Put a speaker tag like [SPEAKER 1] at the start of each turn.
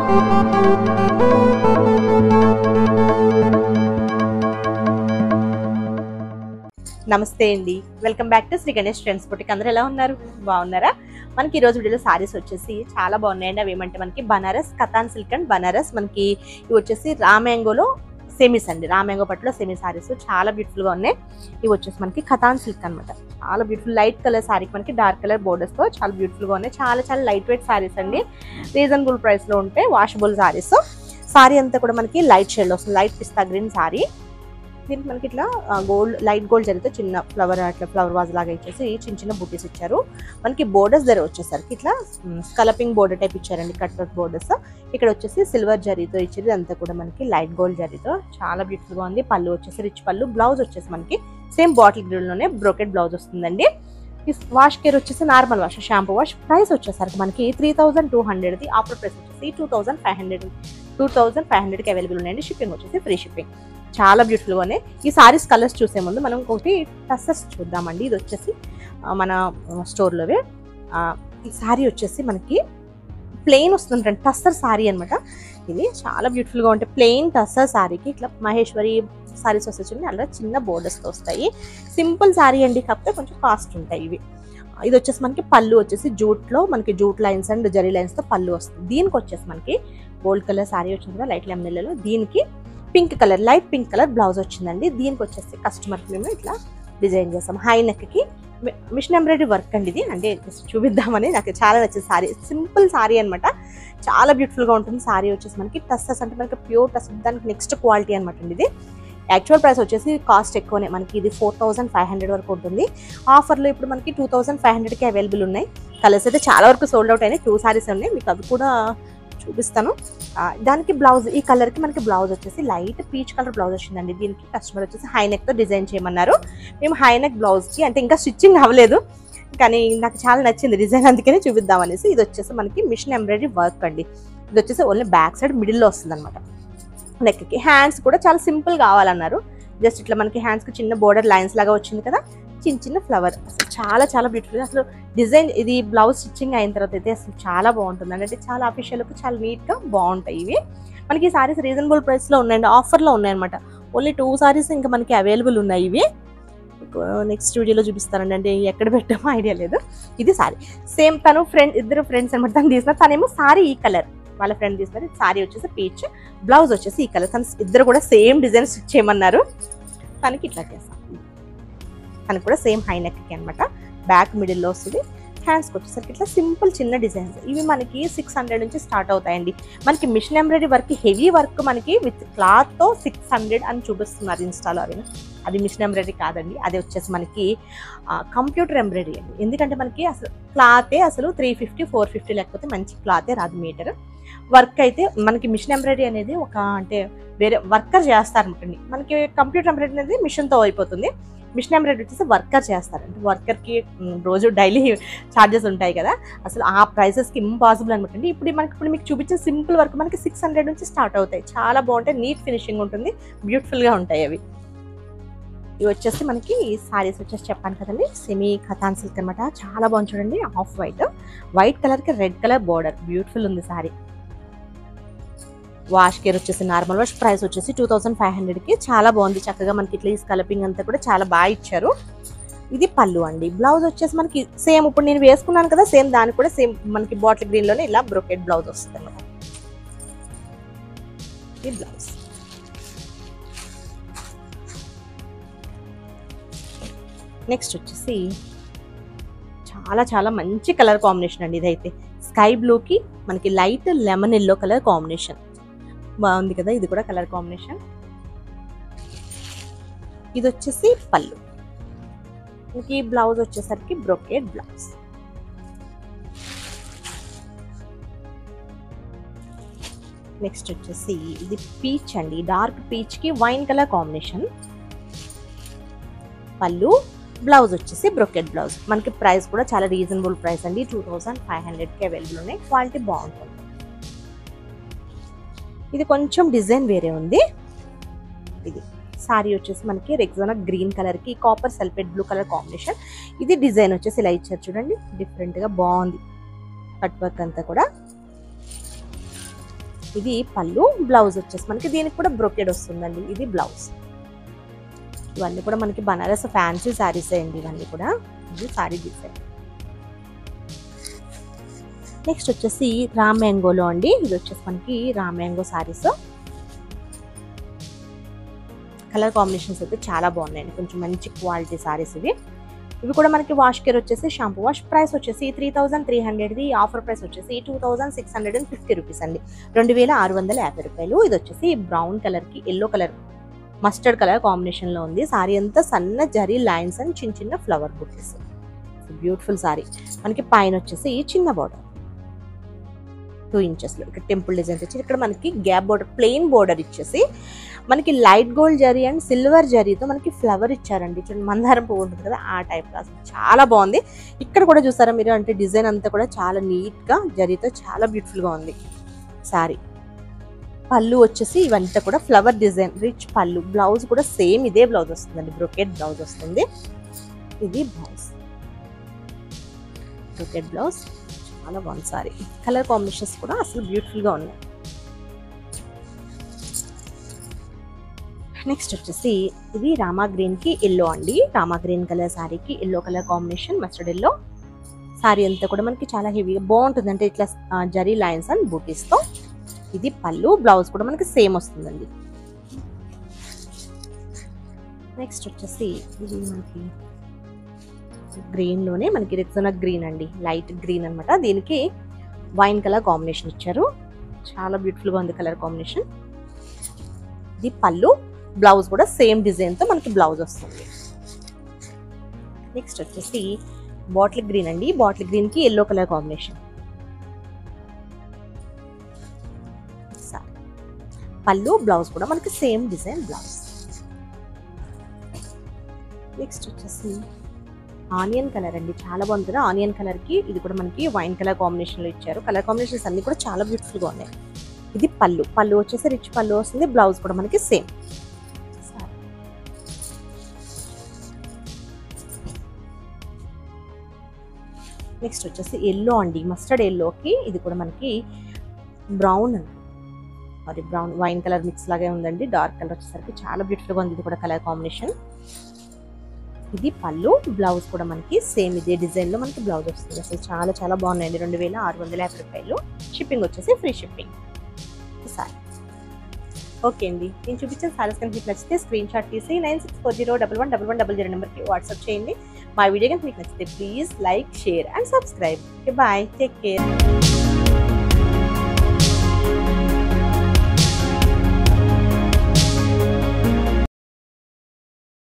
[SPEAKER 1] నమస్తే అండి welcome back to Shri Ganesh Trends Boutique అందరూ ఎలా ఉన్నారు బాగున్నారా మనకి ఈ రోజు వీడియోలో సారీస్ వచ్చేసి చాలా బాగున్నాయండి అవి ఏమంటే మనకి బనారస్ కథాన్ సిల్క్ అండ్ బనారస్ మనకి ఇవి వచ్చేసి రామ్యాంగోలో సెమీస్ అండి రామ్యాంగో పట్టులో సెమీ సారీస్ చాలా బ్యూటిఫుల్ గా ఉన్నాయి ఇవి వచ్చేసి మనకి కథాన్ సిల్క్ అన్నమాట చాలా బ్యూటిఫుల్ లైట్ కలర్ సారీకి మనకి డార్క్ కలర్ బోర్డర్స్ తో చాలా బ్యూటిఫుల్ గా ఉన్నాయి చాలా చాలా లైట్ వెయిట్ సారీస్ అండి రీజనబుల్ ప్రైస్ లో ఉంటాయి వాషబుల్ సారీస్ సారీ అంతా కూడా మనకి లైట్ షేడ్ వస్తుంది లైట్ పిస్తా గ్రీన్ సారీ దీనికి మనకి ఇట్లా గోల్డ్ లైట్ గోల్డ్ జరిగితే చిన్న ఫ్లవర్ అట్లా ఫ్లవర్ వాజ్ లాగా ఇచ్చేసి చిన్న చిన్న బుటీస్ ఇచ్చారు మనకి బోర్డర్స్ ధర వచ్చేసరికి ఇట్లా స్కలపింగ్ బోర్డర్ టైప్ ఇచ్చారండి కట్ వర్క్ బోర్డర్స్ ఇక్కడ వచ్చేసి సిల్వర్ జరీతో ఇచ్చేది అంతా కూడా మనకి లైట్ గోల్డ్ జరీతో చాలా బ్యూటిఫుల్ గా ఉంది పళ్ళు వచ్చేసి రిచ్ పళ్ళు బ్లౌజ్ వచ్చేసి మనకి సేమ్ బాటిల్ గ్రిల్ లోనే బ్రోకెట్ బ్లౌజ్ వస్తుందండి వాష్ కేర్ వచ్చేసి normal wash shampoo wash price వచ్చేసరికి మనకి త్రీ థౌసండ్ టూ హండ్రెడ్ది ఆఫర్ ప్రైస్ వచ్చేసి two thousand five hundred two thousand five హండ్రెడ్కి అవైలబుల్ ఉన్నాయండి షిప్పింగ్ వచ్చేసి ఫ్రీ షిప్పింగ్ చాలా బ్యూటిఫుల్గా ఉన్నాయి ఈ సారీస్ కలర్స్ చూసే ముందు మనం ఒకటి టస్సెస్ చూద్దామండి ఇది వచ్చేసి ఆ, మన స్టోర్లోవే ఈ సారీ వచ్చేసి మనకి ప్లెయిన్ వస్తుంది టస్సర్ సారీ అనమాట ఇది చాలా బ్యూటిఫుల్గా ఉంటాయి ప్లెయిన్ టస్సర్ సారీకి ఇట్లా మహేశ్వరి సారీస్ వస్తే చూడండి అలా చిన్న బోర్డర్స్తో వస్తాయి సింపుల్ సారీ అండి కాకపోతే కొంచెం కాస్ట్ ఉంటాయి ఇవి ఇది వచ్చేసి మనకి పళ్ళు వచ్చేసి జూట్లో మనకి జూట్ లైన్స్ అండ్ జరీ లైన్స్తో పళ్ళు వస్తుంది దీనికి వచ్చేసి మనకి గోల్డ్ కలర్ సారీ వచ్చింది కదా లైట్ లెమన్ దీనికి pink colour light pink colour blouse వచ్చిందండి దీనికి వచ్చేసి కస్టమర్కి మేము ఇట్లా డిజైన్ చేస్తాం హై నెక్కి మిషన్ ఎంబ్రాయిడరీ వర్క్ అండి ఇది అంటే just చూపిద్దామని నాకు చాలా నచ్చింది సారీ సింపుల్ సారీ అనమాట చాలా బ్యూటిఫుల్గా ఉంటుంది సారీ వచ్చేసి మనకి టస్సెస్ అంటే మనకి ప్యూర్ టస్ దానికి నెక్స్ట్ క్వాలిటీ అనమాట అండి ఇది యాక్చువల్ ప్రైస్ వచ్చేసి కాస్ట్ ఎక్కువనే మనకి ఇది ఫోర్ థౌసండ్ ఫైవ్ హండ్రెడ్ వరకు ఉంటుంది ఆఫర్లో ఇప్పుడు మనకి టూ థౌసండ్ ఫైవ్ హండ్రెడ్కి అవైలబుల్ ఉన్నాయి కలర్స్ అయితే చాలా వరకు సోల్డ్ అవుట్ అయినాయి టూ సారీస్ ఉన్నాయి మీకు అవి కూడా చూపిస్తాను ఆ, దానికి బ్లౌజ్ ఈ కలర్ కి మనకి బ్లౌజ్ వచ్చేసి లైట్ పీచ్ కలర్ బ్లౌజ్ వచ్చిందండి దీనికి కస్టమర్ వచ్చేసి హై నెక్ తో డిజైన్ చేయమన్నారు మేము హై నెక్ బ్లౌజ్ కి అంటే ఇంకా స్టిచ్చింగ్ అవ్వలేదు కానీ నాకు చాలా నచ్చింది డిజైన్ అందుకనే చూపిద్దాం అనేసి ఇది వచ్చేసి మనకి మిషన్ ఎంబ్రాయిడరీ వర్క్ అండి ఇది వచ్చేసి ఓన్లీ బ్యాక్ సైడ్ మిడిల్లో వస్తుంది అనమాట నెక్కి హ్యాండ్స్ కూడా చాలా సింపుల్ కావాలన్నారు జస్ట్ ఇట్లా మనకి హ్యాండ్స్ కి చిన్న బోర్డర్ లైన్స్ లాగా వచ్చింది కదా చిన్న చిన్న ఫ్లవర్ అసలు చాలా చాలా బ్యూటిఫుల్ అసలు డిజైన్ ఇది బ్లౌజ్ స్టిచ్చింగ్ అయిన తర్వాత అయితే అసలు చాలా బాగుంటుంది అంటే చాలా అఫీషియల్ చాలా నీట్ గా బాగుంటాయి ఇవి మనకి ఈ సారీస్ రీజనబుల్ ప్రైస్ లో ఉన్నాయండి ఆఫర్ లో ఉన్నాయన్నమాట ఓన్లీ టూ సారీస్ ఇంకా మనకి అవైలబుల్ ఉన్నాయి ఇవి నెక్స్ట్ వీడియోలో చూపిస్తానండి అంటే ఎక్కడ పెట్టామో ఐడియా లేదు ఇది సారీ సేమ్ తను ఫ్రెండ్ ఇద్దరు ఫ్రెండ్స్ అనమాట తను తీసిన తనేమో సారీ ఈ కలర్ వాళ్ళ ఫ్రెండ్ తీసినారు సారీ వచ్చేసి పీచ్ బ్లౌజ్ వచ్చేసి ఈ కలర్ తను ఇద్దరు కూడా సేమ్ డిజైన్ స్టిచ్ చేయమన్నారు తనకి ఇట్లా చేస్తాం తనకి కూడా సేమ్ హై నెక్కి అనమాట బ్యాక్ మిడిల్లో వస్తుంది హ్యాండ్స్కి వచ్చేసరికి ఇట్లా సింపుల్ చిన్న డిజైన్స్ ఇవి మనకి సిక్స్ హండ్రెడ్ నుంచి స్టార్ట్ అవుతాయండి మనకి machine embroidery work heavy work మనకి విత్ క్లాత్తో సిక్స్ హండ్రెడ్ అని చూపిస్తున్నారు ఇన్స్టాలో అవి అది మిషన్ ఎంబ్రాయిడరీ కాదండి అది వచ్చేసి మనకి కంప్యూటర్ ఎంబ్రాయిడరీ అండి ఎందుకంటే మనకి అసలు క్లాతే అసలు త్రీ ఫిఫ్టీ ఫోర్ ఫిఫ్టీ లేకపోతే మంచి క్లాతే రాదు మీటర్ వర్క్ అయితే మనకి మిషన్ ఎంబ్రాయిడరీ అనేది ఒక అంటే వేరే వర్కర్ చేస్తారనుకోండి మనకి కంప్యూటర్ ఎంబ్రాయిడరీ అనేది మిషన్తో అయిపోతుంది మిషన్ ఎంబ్రాయిడరీ వచ్చేసి వర్కర్ చేస్తారు అంటే వర్కర్కి రోజు డైలీ ఛార్జెస్ ఉంటాయి కదా అసలు ఆ ప్రైసెస్కి ఇంపాసిబుల్ అనమాట అండి ఇప్పుడు మనకి ఇప్పుడు మీకు చూపించే సింపుల్ వర్క్ మనకి సిక్స్ హండ్రెడ్ నుంచి స్టార్ట్ అవుతాయి చాలా బాగుంటాయి నీట్ ఫినిషింగ్ ఉంటుంది బ్యూటిఫుల్గా ఉంటాయి అవి ఇవి వచ్చేసి మనకి సారీస్ వచ్చేసి చెప్పాను కదండి సెమీ ఖతాన్ సిల్క్ అనమాట చాలా బాగుంది చూడండి ఆఫ్ వైట్ వైట్ కలర్కి రెడ్ కలర్ బోర్డర్ బ్యూటిఫుల్ ఉంది సారీ వాష్ కేర్ వచ్చేసి నార్మల్ వాష్ ప్రైస్ వచ్చేసి టూ థౌసండ్ ఫైవ్ హండ్రెడ్కి చాలా బాగుంది చక్కగా మనకి ఇట్లా ఈ స్కలపింగ్ అంతా కూడా చాలా బాగా ఇచ్చారు ఇది పళ్ళు అండి బ్లౌజ్ వచ్చేసి మనకి సేమ్ ఇప్పుడు నేను వేసుకున్నాను కదా సేమ్ దానికి కూడా సేమ్ మనకి బాటిల్ గ్రీన్ లోనే ఇలా బ్రొకెట్ బ్లౌజ్ వస్తుంది అనమాట ఇది బ్లౌజ్ నెక్స్ట్ వచ్చేసి చాలా చాలా మంచి కలర్ కాంబినేషన్ అండి ఇదైతే స్కై బ్లూకి మనకి light lemon yellow colour combination బాగుంది కదా ఇది కూడా కలర్ కాంబినేషన్ ఇది వచ్చేసి పళ్ళు ఇంక బ్లౌజ్ వచ్చేసరికి బ్రొకేడ్ బ్లౌజ్ నెక్స్ట్ వచ్చేసి ఇది పీచ్ అండి డార్క్ పీచ్ కి wine colour combination pallu blouse వచ్చేసి బ్రొకెట్ బ్లౌజ్ మనకి ప్రైస్ కూడా చాలా రీజనబుల్ ప్రైస్ అండి టూ థౌసండ్ ఫైవ్ హండ్రెడ్కి అవైలబుల్ ఉన్నాయి క్వాలిటీ బాగుంటుంది ఇది కొంచెం డిజైన్ వేరే ఉంది ఇది సారీ వచ్చేసి మనకి రెగ్జానా గ్రీన్ కలర్ కి copper sulphate blue colour combination ఇది డిజైన్ వచ్చేసి ఇలా ఇచ్చారు చూడండి డిఫరెంట్ గా బాగుంది కట్ వర్క్ అంతా కూడా ఇది పళ్ళు బ్లౌజ్ వచ్చేసి మనకి దీనికి కూడా బ్రొకెడ్ వస్తుందండి ఇది బ్లౌజ్ ఇవన్నీ కూడా మనకి బనారస్ ఫ్యాన్సీ శారీస్ అండి ఇవన్నీ కూడా ఇది శారీ డిజైన్ నెక్స్ట్ వచ్చేసి రామ్ మ్యాంగోలో అండి ఇది వచ్చేసి మనకి రామ్ మ్యాంగో శారీస్ కలర్ కాంబినేషన్స్ అయితే చాలా బాగున్నాయండి కొంచెం మంచి క్వాలిటీ శారీస్ ఇవి ఇవి కూడా మనకి వాష్ కేర్ వచ్చేసి షాంపూ వాష్ ప్రైస్ వచ్చేసి త్రీ థౌసండ్ త్రీ హండ్రెడ్ది ఆఫర్ ప్రైస్ వచ్చేసి two thousand six hundred and fifty rupees అండి రెండు వేల ఆరు వందల యాభై రూపాయలు ఇది వచ్చేసి బ్రౌన్ కలర్కి ఎల్లో కలర్ మస్టర్డ్ కలర్ కాంబినేషన్లో ఉంది సారీ అంతా సన్న జరీ లైన్స్ అండ్ చిన్న చిన్న ఫ్లవర్ బుటీస్ బ్యూటిఫుల్ సారీ మనకి పైన వచ్చేసి చిన్న బార్డర్ టూ ఇంచెస్లో ఇక్కడ టెంపుల్ డిజైన్స్ వచ్చి ఇక్కడ మనకి గ్యాప్ బోర్డర్ ప్లెయిన్ బోర్డర్ ఇచ్చేసి మనకి light gold zari and silver జరీతో మనకి ఫ్లవర్ ఇచ్చారండి చూడండి మందారం పువ్వు ఉంటుంది కదా ఆ టైప్ అసలు చాలా బాగుంది ఇక్కడ కూడా చూసారా మీరు అంటే డిజైన్ అంతా కూడా చాలా నీట్గా జరీతో చాలా బ్యూటిఫుల్గా ఉంది సారీ పళ్ళు వచ్చేసి ఇవంతా కూడా flower design rich pallu blouse కూడా సేమ్ ఇదే బ్లౌజ్ వస్తుందండి బ్రొకెట్ బ్లౌజ్ వస్తుంది ఇది బ్లౌజ్ బ్రొకెట్ బ్లౌజ్ చాలా బాగుంది సారీ కలర్ కాంబినేషన్స్ కూడా అసలు బ్యూటిఫుల్గా ఉన్నాయి నెక్స్ట్ వచ్చేసి ఇది రామా గ్రీన్ కి ఎల్లో అండి రామా గ్రీన్ కలర్ శారీకి yellow colour combination mustard yellow sari అంతా కూడా మనకి చాలా హెవీగా బాగుంటుంది అంటే ఇట్లా ఆ, జరీ లైన్స్ అండ్ బూటీస్ తో ఇది పళ్ళు బ్లౌజ్ కూడా మనకి సేమ్ వస్తుందండి నెక్స్ట్ వచ్చేసి ఇది మనకి గ్రీన్ లోనే మనకి రెక్సోనా గ్రీన్ అండి లైట్ గ్రీన్ అన్నమాట దీనికి వైన్ కలర్ కాంబినేషన్ ఇచ్చారు చాలా బ్యూటిఫుల్ గా ఉంది కలర్ కాంబినేషన్ ఇది పళ్ళు బ్లౌజ్ కూడా సేమ్ డిజైన్ తో మనకి బ్లౌజ్ వస్తుంది నెక్స్ట్ వచ్చేసి బాటిల్ గ్రీన్ అండి బాటిల్ గ్రీన్ కి yellow colour combination pallu blouse కూడా మనకి సేమ్ డిజైన్ బ్లౌజ్ నెక్స్ట్ వచ్చేసి ఆనియన్ కలర్ అండి చాలా బాగుంది కదా ఆనియన్ కలర్ కి ఇది కూడా మనకి వైన్ కలర్ కాంబినేషన్ లో ఇచ్చారు కలర్ కాంబినేషన్స్ అన్ని కూడా చాలా బ్యూటిఫుల్ గా ఉన్నాయి ఇది పళ్ళు పళ్ళు వచ్చేసి రిచ్ పళ్ళు వస్తుంది బ్లౌజ్ కూడా మనకి సేమ్ నెక్స్ట్ వచ్చేసి ఎల్లో అండి మస్టర్డ్ ఎల్లోకి ఇది కూడా మనకి బ్రౌన్ అది బ్రౌన్ వైన్ కలర్ మిక్స్ లాగే ఉందండి డార్క్ కలర్ వచ్చేసరికి చాలా బ్యూటిఫుల్గా ఉంది ఇది కూడా కలర్ కాంబినేషన్ ఇది పళ్ళు బ్లౌజ్ కూడా మనకి సేమ్ ఇదే డిజైన్ లో మనకి బ్లౌజ్ వస్తుంది అసలు చాలా చాలా బాగున్నాయండి రెండు వేల ఆరు వందల యాభై రూపాయలు షిప్పింగ్ వచ్చేసి ఫ్రీ షిప్పింగ్ సారీ ఓకే అండి నేను చూపించిన సారీస్ కనుక మీకు నచ్చితే స్క్రీన్ షాట్ తీసి nine six four zero double one double one double zero నెంబర్కి వాట్సాప్ చేయండి మా వీడియో కనుక మీకు నచ్చితే please like share and subscribe okay bye take care